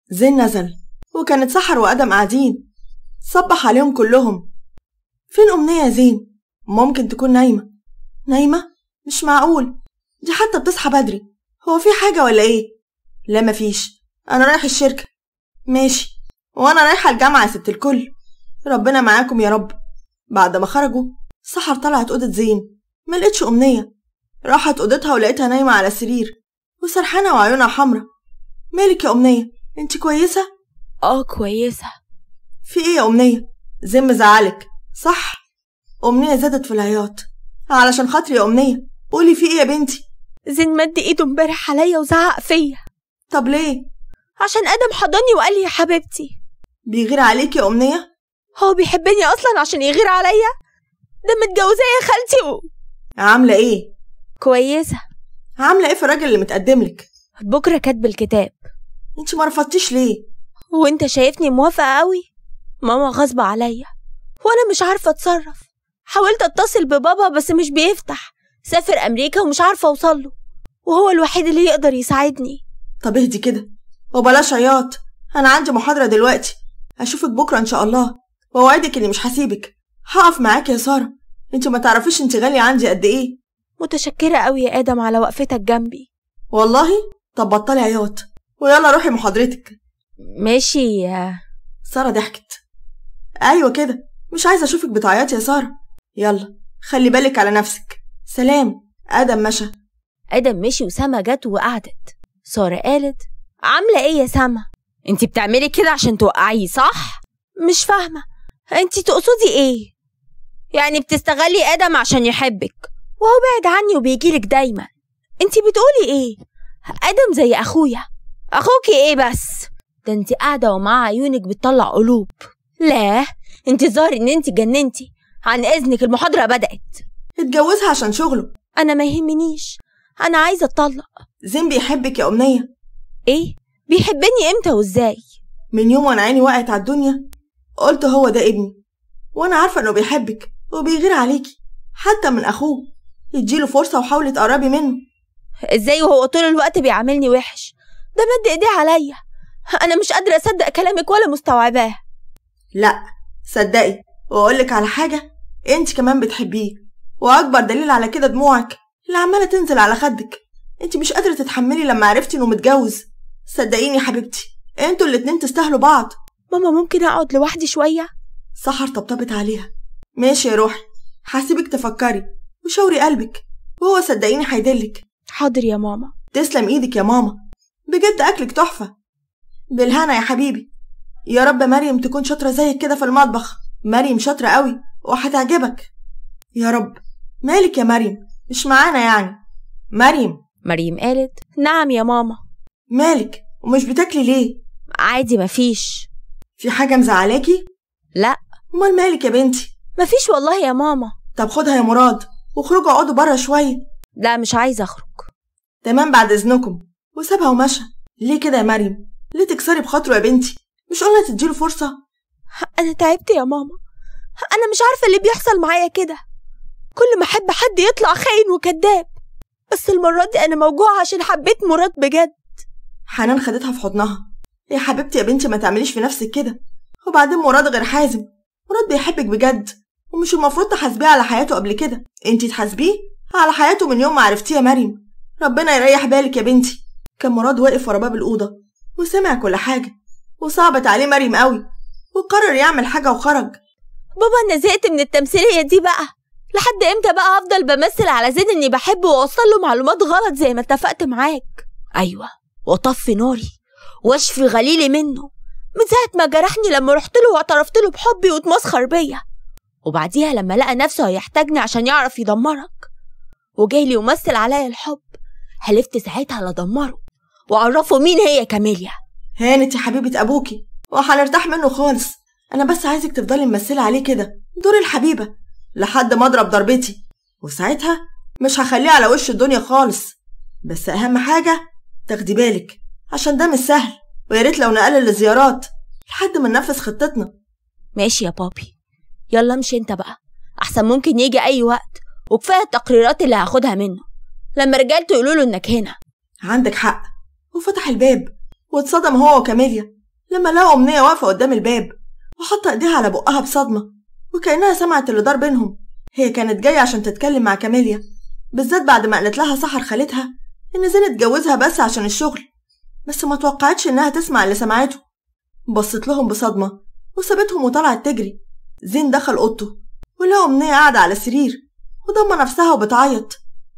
زين نزل وكانت سحر وآدم قاعدين صبح عليهم كلهم فين أمنية يا زين ممكن تكون نايمة نايمة مش معقول دي حتى بتصحى بدري هو في حاجة ولا إيه لا مفيش أنا رايح الشركة ماشي وأنا رايحة الجامعة يا ست الكل ربنا معاكم يا رب بعد ما خرجوا سحر طلعت أوضة زين ما لقيتش أمنية راحت أوضتها ولقيتها نايمة على السرير وسرحانة وعيونها حمرا مالك يا أمنية انت كويسة؟ اه كويسة في ايه يا أمنية؟ زين مزعلك صح؟ أمنية زادت في العياط علشان خاطري يا أمنية قولي في ايه يا بنتي؟ زين مد ايده امبارح عليا وزعق فيا طب ليه؟ عشان ادم حضني وقال لي يا حبيبتي بيغير عليكي يا أمنية؟ هو بيحبني اصلا عشان يغير عليا ده متجوزاه يا خالتي و... عاملة ايه؟ كويسة عاملة ايه في الراجل اللي متقدملك؟ بكرة كاتب الكتاب انت ما رفضتيش ليه؟ وانت شايفني موافقة قوي ماما غصب عليا وانا مش عارفة اتصرف حاولت اتصل ببابا بس مش بيفتح سافر امريكا ومش عارفة اوصله وهو الوحيد اللي يقدر يساعدني طب اهدي كده وبلاش عياط انا عندي محاضرة دلوقتي اشوفك بكرة ان شاء الله واوعدك اني مش هسيبك هقف معاك يا سارة انت ما تعرفيش انت غالية عندي قد ايه متشكرة قوي يا ادم على وقفتك جنبي والله طب بطلي عياط ويلا روحي محاضرتك ماشي يا سارة ضحكت ايوه كده مش عايزة اشوفك بتعيطي يا سارة يلا خلي بالك على نفسك سلام ادم مشى ادم مشي وسما جت وقعدت سارة قالت عاملة ايه يا سما انتي بتعملي كده عشان توقعيه صح مش فاهمة انتي تقصدي ايه يعني بتستغلي ادم عشان يحبك وهو بعد عني وبيجيلك دايما انتي بتقولي ايه ادم زي اخويا اخوكي ايه بس ده انتي قاعدة ومع عيونك بتطلع قلوب لا انتي الظاهر ان انتي جننتي عن اذنك المحاضرة بدأت اتجوزها عشان شغله انا ما يهمنيش انا عايزة اتطلق زين بيحبك يا أمنية ايه بيحبني امتى وازاي من يوم وانا عيني وقعت على الدنيا قلت هو ده ابني وانا عارفة انه بيحبك وبيغير عليكي حتى من اخوه اديله فرصة وحاولي تقربي منه ازاي وهو طول الوقت بيعاملني وحش ده مد ايديه عليا انا مش قادرة اصدق كلامك ولا مستوعباه لا صدقي واقولك على حاجة انت كمان بتحبيه واكبر دليل على كده دموعك اللي عمالة تنزل على خدك انت مش قادرة تتحملي لما عرفتي انه متجوز صدقيني يا حبيبتي انتوا الاتنين تستاهلوا بعض ماما ممكن اقعد لوحدي شوية سحر طبطبت عليها ماشي يا روحي هسيبك تفكري وشاوري قلبك وهو صدقيني هيدلك حاضر يا ماما تسلم ايدك يا ماما بجد اكلك تحفة بالهنا يا حبيبي يا رب مريم تكون شاطرة زيك كده في المطبخ مريم شاطرة قوي وهتعجبك يا رب مالك يا مريم مش معانا يعني مريم مريم قالت نعم يا ماما مالك ومش بتاكلي ليه عادي مفيش في حاجة مزعلاكي لا امال مالك يا بنتي مفيش والله يا ماما طب خدها يا مراد واخرجوا اقعدوا بره شوية لا مش عايزة اخرج تمام بعد اذنكم وسابها ومشى ليه كده يا مريم ليه تكسري بخاطره يا بنتي مش قلنا تديله فرصة انا تعبت يا ماما انا مش عارفة اللي بيحصل معايا كده كل ما احب حد يطلع خاين وكذاب بس المرة دي انا موجوعة عشان حبيت مراد بجد حنان خدتها في حضنها يا حبيبتي يا بنتي ما تعمليش في نفسك كده وبعدين مراد غير حازم مراد بيحبك بجد ومش المفروض تحاسبيه على حياته قبل كده انتي تحاسبيه على حياته من يوم ما عرفتيه يا مريم ربنا يريح بالك يا بنتي كان مراد واقف ورا باب الأوضة وسمع كل حاجة وصعبت عليه مريم قوي وقرر يعمل حاجة وخرج بابا انا زهقت من التمثيلية دي بقى لحد امتى بقى افضل بمثل على زين اني بحبه واوصل له معلومات غلط زي ما اتفقت معاك ايوه واطفي ناري واشفي غليلي منه من ساعة ما جرحني لما رحت له واعترفت له بحبي واتمسخر بيا وبعديها لما لقى نفسه هيحتاجني عشان يعرف يدمرك وجاي لي يمثل عليا الحب حلفت ساعتها لدمره واعرفه مين هي كاميليا هانت يا حبيبة أبوكي وهنرتاح منه خالص أنا بس عايزك تفضلي ممثلة عليه كده دور الحبيبة لحد ما أضرب ضربتي وساعتها مش هخليه على وش الدنيا خالص بس أهم حاجة تاخدي بالك عشان ده مش سهل ويا ريت لو نقلل الزيارات لحد ما ننفذ خطتنا ماشي يا بابي يلا امشي انت بقى احسن ممكن يجي اي وقت وكفايه التقريرات اللي هاخدها منه لما رجالته يقولوا له انك هنا عندك حق وفتح الباب واتصدم هو وكاميليا لما لقوا أمنية واقفة قدام الباب وحاطة إيديها على بقها بصدمة وكأنها سمعت اللي دار بينهم هي كانت جاية عشان تتكلم مع كاميليا بالذات بعد ما قالت لها سحر خالتها إن زين اتجوزها بس عشان الشغل بس ما توقعتش إنها تسمع اللي سمعته بصت لهم بصدمة وسابتهم وطلعت تجري زين دخل أوضته ولقى أمنية قاعدة على السرير وضمة نفسها وبتعيط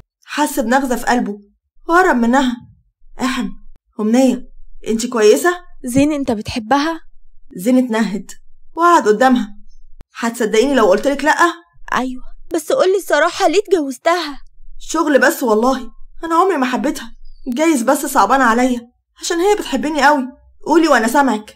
حس بنغزة في قلبه وقرب منها احم أمنية انت كويسة؟ زين انت بتحبها زين اتنهد وقعد قدامها هتصدقيني لو قلتلك لأ؟ ايوه بس قولي الصراحه ليه اتجوزتها شغل بس والله أنا عمري ما حبيتها جايز بس صعبانة عليا عشان هي بتحبني قوي قولي وأنا سامعك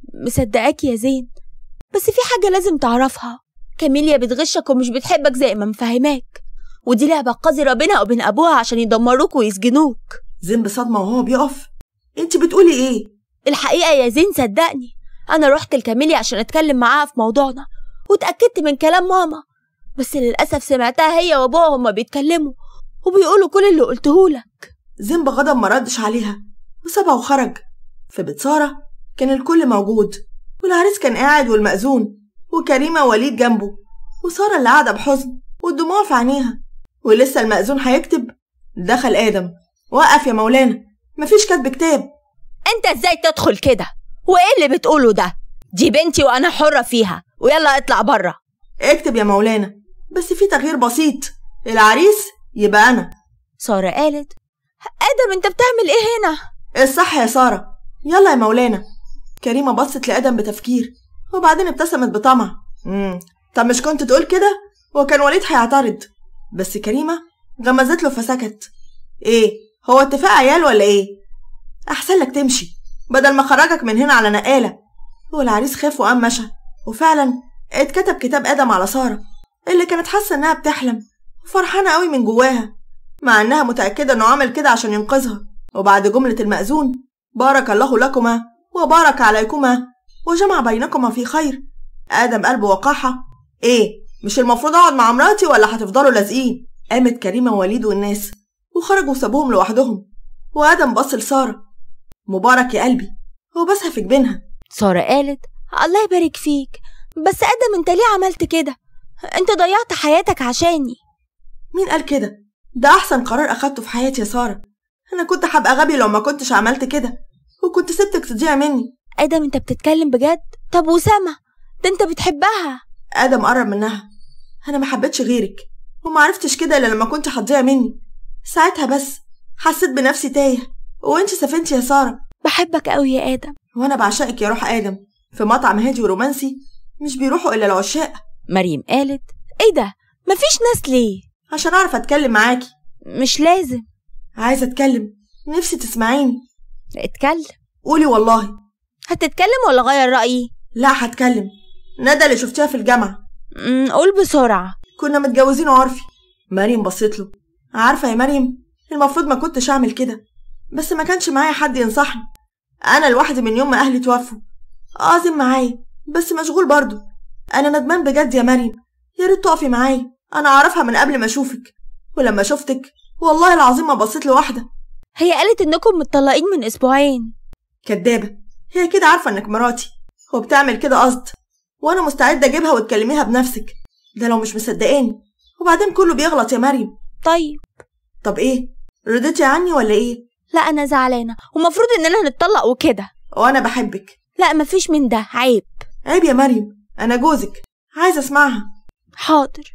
مصدقاك يا زين بس في حاجه لازم تعرفها كاميليا بتغشك ومش بتحبك زي ما مفهماك ودي لعبه قذره بينها وبين ابوها عشان يدمروك ويسجنوك زين بصدمة وهو بيقف انت بتقولي ايه؟ الحقيقه يا زين صدقني انا رحت لكاميليا عشان اتكلم معاها في موضوعنا واتاكدت من كلام ماما بس للاسف سمعتها هي وابوها هما بيتكلموا وبيقولوا كل اللي قلتهولك زين بغضب ما ردش عليها وسابها وخرج في بيت سارة كان الكل موجود والعريس كان قاعد والمأذون وكريمة ووليد جنبه وسارة اللي قاعدة بحزن والدموع في عينيها ولسه المأذون هيكتب دخل آدم وقف يا مولانا مفيش كاتب كتاب انت ازاي تدخل كده وايه اللي بتقوله ده دي بنتي وانا حره فيها ويلا اطلع بره اكتب يا مولانا بس في تغيير بسيط العريس يبقى أنا ساره قالت ادم انت بتعمل ايه هنا الصح يا سارة يلا يا مولانا كريمة بصت لآدم بتفكير وبعدين ابتسمت بطمع مم. طب مش كنت تقول كده وكان وليد هيعترض بس كريمة غمزت له فسكت ايه هو اتفاق عيال ولا ايه احسن لك تمشي بدل ما خرجك من هنا على نقالة والعريس خاف وقام مشى وفعلا اتكتب كتاب آدم على سارة اللي كانت حاسة انها بتحلم وفرحانة قوي من جواها مع انها متأكدة انه عمل كده عشان ينقذها وبعد جملة المأذون بارك الله لكما وبارك عليكما وجمع بينكما في خير آدم قلبه وقاحة ايه مش المفروض اقعد مع مراتي ولا هتفضلوا لازقين قامت كريمة ووليد والناس وخرجوا وسابوهم لوحدهم وآدم بص لسارة مبارك يا قلبي وبسها في جبينها ساره قالت الله يبارك فيك بس ادم انت ليه عملت كده انت ضيعت حياتك عشاني مين قال كده ده أحسن قرار أخدته في حياتي يا سارة أنا كنت هبقى غبي لو ما كنتش عملت كده وكنت سبتك تضيع مني ادم انت بتتكلم بجد طب وسما ده انت بتحبها آدم قرب منها أنا ما حبيتش غيرك وما عرفتش كده إلا لما كنت هتضيع مني ساعتها بس حسيت بنفسي تايه وانت سفنتي يا سارة بحبك قوي يا ادم وأنا بعشقك يا روح آدم في مطعم هادي ورومانسي مش بيروحوا إلا العشاق مريم قالت ايه ده مفيش ناس ليه عشان أعرف أتكلم معاكي مش لازم عايزة أتكلم نفسي تسمعيني اتكلم قولي والله هتتكلم ولا غير رأيي لا هتكلم ندى اللي شفتيها في الجامعة أمم، قول بسرعة كنا متجوزين وعرفي مريم بصيت له عارفة يا مريم المفروض ما كنتش أعمل كده بس ما كانش معايا حد ينصحني أنا لوحدي من يوم ما أهلي توفوا عازم معايا بس مشغول برضو أنا ندمان بجد يا مريم يا ريت تقفي معايا أنا أعرفها من قبل ما أشوفك ولما شفتك والله العظيم ما بصيت لواحدة هي قالت انكم متطلقين من اسبوعين كدابة هي كده عارفة إنك مراتي وبتعمل كده قصد وأنا مستعدة أجيبها وتكلميها بنفسك ده لو مش مصدقاني وبعدين كله بيغلط يا مريم طيب طب إيه رضيتي عني ولا إيه لا انا زعلانة ومفروض اننا نتطلق وكده وأنا بحبك لا مفيش من ده عيب عيب يا مريم أنا جوزك عايزة أسمعها حاضر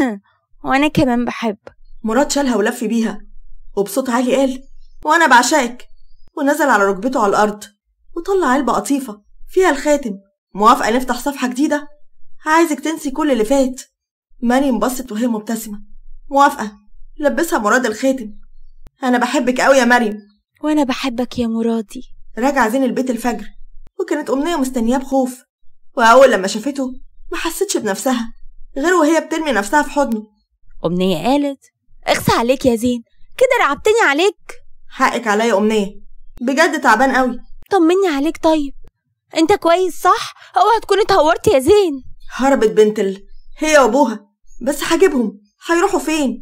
وانا كمان بحب مراد شالها ولف بيها وبصوت عالي قال وأنا بعشقك ونزل على ركبته على الأرض وطلع علبة قطيفة فيها الخاتم موافقة نفتح صفحة جديدة عايزك تنسي كل اللي فات مريم بصت وهي مبتسمة موافقة لبسها مراد الخاتم أنا بحبك أوي يا مريم وانا بحبك يا مرادي رجع زين البيت الفجر وكانت أمنية مستنياه بخوف وأول لما شافته ما حستش بنفسها غير وهي بترمي نفسها في حضنه أمنية قالت اخسى عليك يا زين كده رعبتني عليك حقك عليا أمنية بجد تعبان قوي طمني عليك طيب انت كويس صح اوعى تكون اتهورت يا زين هربت بنت ال... هي وأبوها بس هجيبهم هيروحوا فين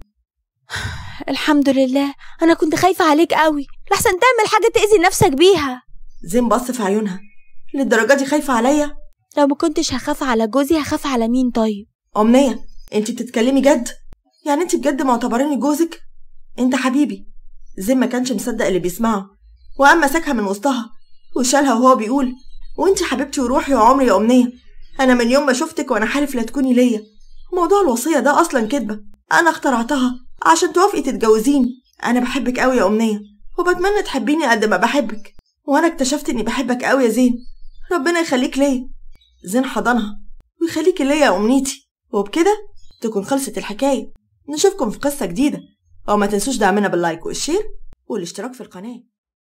الحمد لله انا كنت خايفة عليك قوي لحسن تعمل حاجة تأذي نفسك بيها زين بص في عيونها للدرجة دي خايفة عليا لو ما كنتش هخاف على جوزي هخاف على مين طيب أمنية انت بتتكلمي جد يعني انت بجد معتبراني جوزك انت حبيبي زين ما كانش مصدق اللي بيسمعه وقام مسكها من وسطها وشالها وهو بيقول وانت حبيبتي وروحي وعمري يا أمنية أنا من يوم ما شفتك وأنا حالف لا تكوني ليا موضوع الوصية ده أصلا كدبة أنا اخترعتها عشان توافقي تتجوزيني أنا بحبك أوي يا أمنية وبتمنى تحبيني قد ما بحبك وأنا اكتشفت إني بحبك أوي يا زين ربنا يخليك ليا زين حضنها ويخليكي ليا يا أمنيتي وبكده تكون خلصت الحكاية نشوفكم في قصة جديدة وما تنسوش دعمنا باللايك والشير والاشتراك في القناة